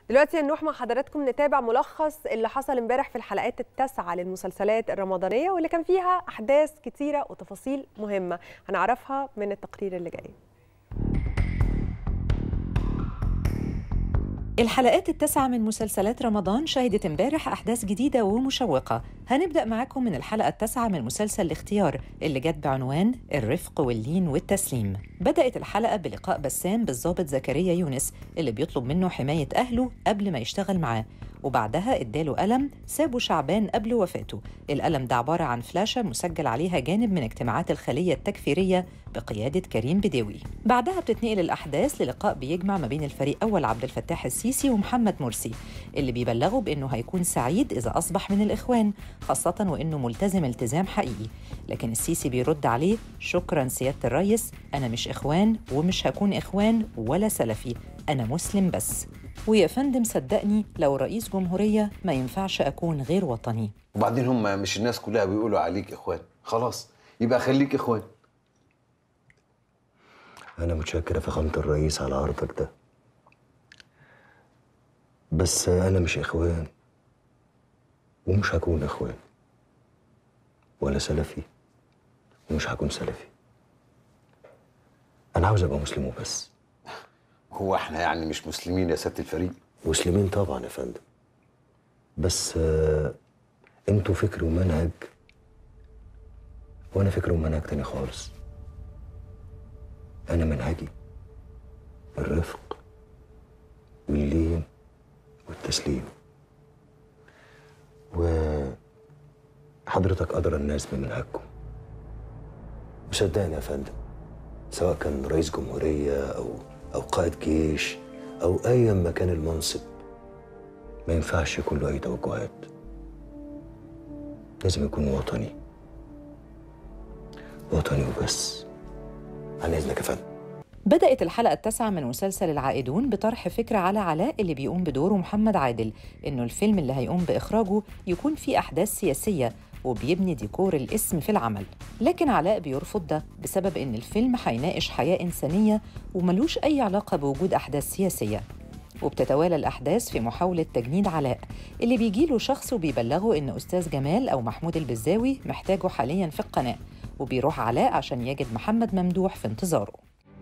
دلوقتي هنروح مع حضراتكم نتابع ملخص اللي حصل امبارح في الحلقات التاسعه للمسلسلات الرمضانيه واللي كان فيها احداث كتيره وتفاصيل مهمه هنعرفها من التقرير اللي جاي الحلقات التاسعة من مسلسلات رمضان شهدت امبارح أحداث جديدة ومشوقة هنبدأ معاكم من الحلقة التاسعة من مسلسل الاختيار اللي جت بعنوان الرفق واللين والتسليم بدأت الحلقة بلقاء بسام بالضابط زكريا يونس اللي بيطلب منه حماية أهله قبل ما يشتغل معاه وبعدها اداله قلم سابه شعبان قبل وفاته القلم ده عبارة عن فلاشة مسجل عليها جانب من اجتماعات الخلية التكفيرية بقيادة كريم بديوي بعدها بتتنقل الأحداث للقاء بيجمع ما بين الفريق أول عبد الفتاح السيسي ومحمد مرسي اللي بيبلغوا بأنه هيكون سعيد إذا أصبح من الإخوان خاصة وأنه ملتزم التزام حقيقي لكن السيسي بيرد عليه شكرا سيادة الريس أنا مش إخوان ومش هكون إخوان ولا سلفي أنا مسلم بس ويا فندم صدقني لو رئيس جمهورية ما ينفعش أكون غير وطني وبعدين هم مش الناس كلها بيقولوا عليك اخوان خلاص يبقى خليك اخوان أنا متشكر يا فخامة الرئيس على عرضك ده بس أنا مش إخوان ومش هكون إخوان ولا سلفي ومش هكون سلفي أنا عاوز أبقى مسلم وبس هو احنا يعني مش مسلمين يا سياده الفريق مسلمين طبعا يا فندم بس آه، انتوا فكر ومنهج وانا فكر ومنهج تاني خالص انا منهجي الرفق واللين والتسليم وحضرتك أدرى الناس بمنهجكم وصدقني يا فندم سواء كان رئيس جمهورية أو أو قائد جيش أو أيا ما كان المنصب ما ينفعش يكون له أي توجهات لازم يكون وطني وطني وبس عن إذنك يا فندم بدأت الحلقة التاسعة من مسلسل العائدون بطرح فكرة على علاء اللي بيقوم بدوره محمد عادل إنه الفيلم اللي هيقوم بإخراجه يكون فيه أحداث سياسية وبيبني ديكور الاسم في العمل لكن علاء بيرفض ده بسبب إن الفيلم هيناقش حياة إنسانية وملوش أي علاقة بوجود أحداث سياسية وبتتوالى الأحداث في محاولة تجنيد علاء اللي بيجيله شخص وبيبلغه إن أستاذ جمال أو محمود البزاوي محتاجه حالياً في القناة وبيروح علاء عشان يجد محمد ممدوح في انتظاره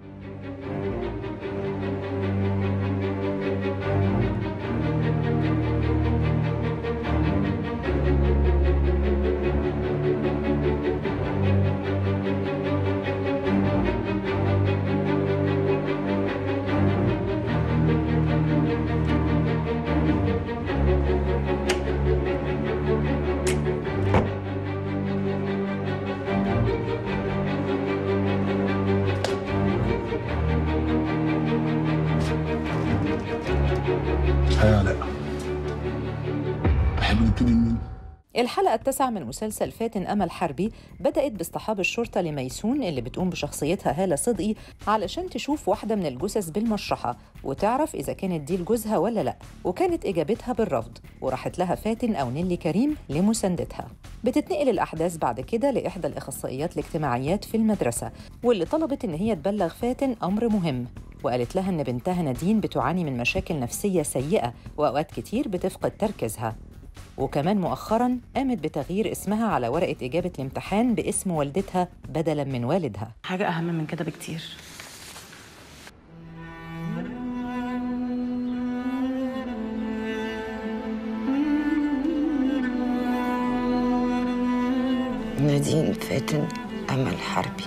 هيا علاء تحب نبتدي منين؟ الحلقة التاسعة من مسلسل فاتن أمل حربي بدأت باصطحاب الشرطة لميسون اللي بتقوم بشخصيتها هالة صدقي علشان تشوف واحدة من الجثث بالمشرحة وتعرف إذا كانت دي لجوزها ولا لأ وكانت إجابتها بالرفض وراحت لها فاتن أو نيلي كريم لمساندتها بتتنقل الأحداث بعد كده لإحدى الأخصائيات الاجتماعيات في المدرسة واللي طلبت إن هي تبلغ فاتن أمر مهم وقالت لها إن بنتها نادين بتعاني من مشاكل نفسية سيئة وأوقات كتير بتفقد تركيزها وكمان مؤخرا قامت بتغيير اسمها على ورقة إجابة الامتحان باسم والدتها بدلا من والدها حاجة أهم من كده بكتير نادين فاتن أمل حربي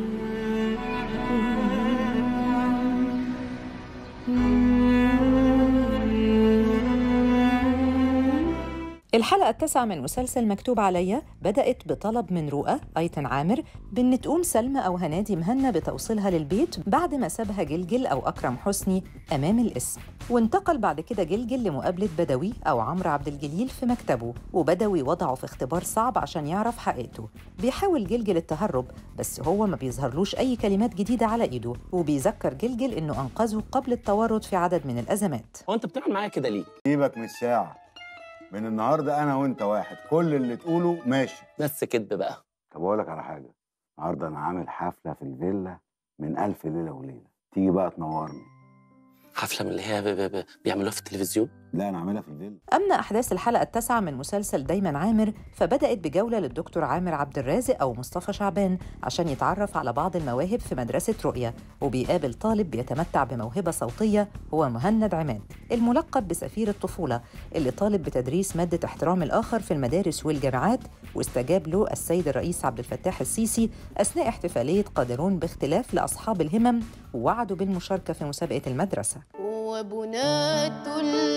الحلقة التاسعة من مسلسل مكتوب عليا بدأت بطلب من رؤى أيتن عامر بأن تقوم سلمى أو هنادي مهنا بتوصيلها للبيت بعد ما سابها جلجل أو أكرم حسني أمام الاسم وانتقل بعد كده جلجل لمقابلة بدوي أو عمرو عبد الجليل في مكتبه وبدوي وضعه في اختبار صعب عشان يعرف حقيقته بيحاول جلجل التهرب بس هو ما بيظهرلوش أي كلمات جديدة على إيده وبيذكر جلجل إنه أنقذه قبل التورط في عدد من الأزمات هو انت بتعمل معايا كده ليه؟ سيبك من الساعة من النهاردة أنا وأنت واحد كل اللي تقوله ماشي بس كدب بقى طب أقول لك على حاجة النهاردة أنا عامل حفلة في الفيلا من ألف ليلة وليلة تيجي بقى تنورني حفله من اللي هي ب- ب- ب- بيعملوها في التلفزيون لا انا عاملها في الفيلا أما أحداث الحلقة التاسعة من مسلسل دايما عامر فبدأت بجولة للدكتور عامر عبد الرازق أو مصطفى شعبان عشان يتعرف على بعض المواهب في مدرسة رؤية وبيقابل طالب بيتمتع بموهبة صوتية هو مهند عماد الملقب بسفير الطفولة اللي طالب بتدريس مادة احترام الآخر في المدارس والجامعات واستجاب له السيد الرئيس عبد الفتاح السيسي أثناء احتفالية قادرون باختلاف لأصحاب الهمم ووعدوا بالمشاركة في مسابقة المدرسة وبنات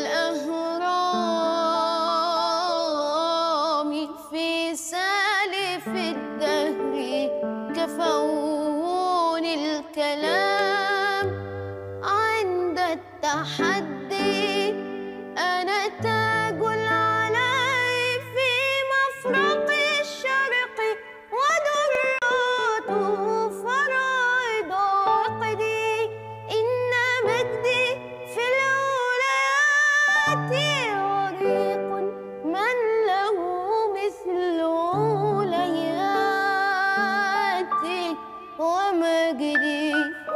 الأهرام في سالف الدهر كفون الكلام عند التحدي أنا تاج العلاء في مفرق الشرق ودراته فرائض عقدي إن مجدي في الولايات عريق من له مثل ولاياتي ومجدي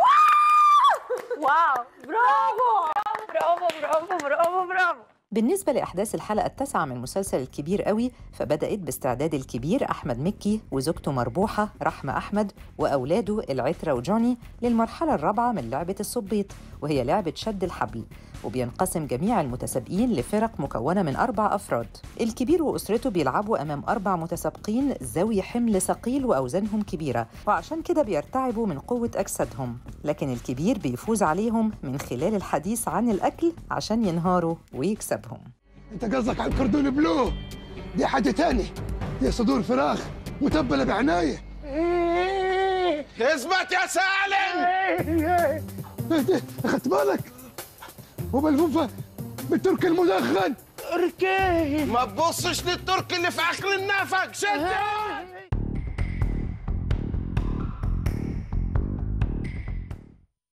واو برافو برافو برافو برافو برافو بالنسبة لأحداث الحلقة التاسعة من مسلسل الكبير قوي فبدأت باستعداد الكبير أحمد مكي وزوجته مربوحة رحمة أحمد وأولاده العترة وجوني للمرحلة الرابعة من لعبة الصبيط وهي لعبة شد الحبل وبينقسم جميع المتسابقين لفرق مكونة من أربع أفراد الكبير وأسرته بيلعبوا أمام أربع متسابقين ذوي حمل ثقيل وأوزانهم كبيرة وعشان كده بيرتعبوا من قوة أجسادهم لكن الكبير بيفوز عليهم من خلال الحديث عن الأكل عشان ينهاروا ويكسبهم انت قصدك على الكردون بلو دي حاجه تاني دي صدور فراخ متبله بعنايه اثبت يا سالم اخدت بالك وملفوفه بالترك المدخن ما تبصش للترك اللي في اخر النفق شد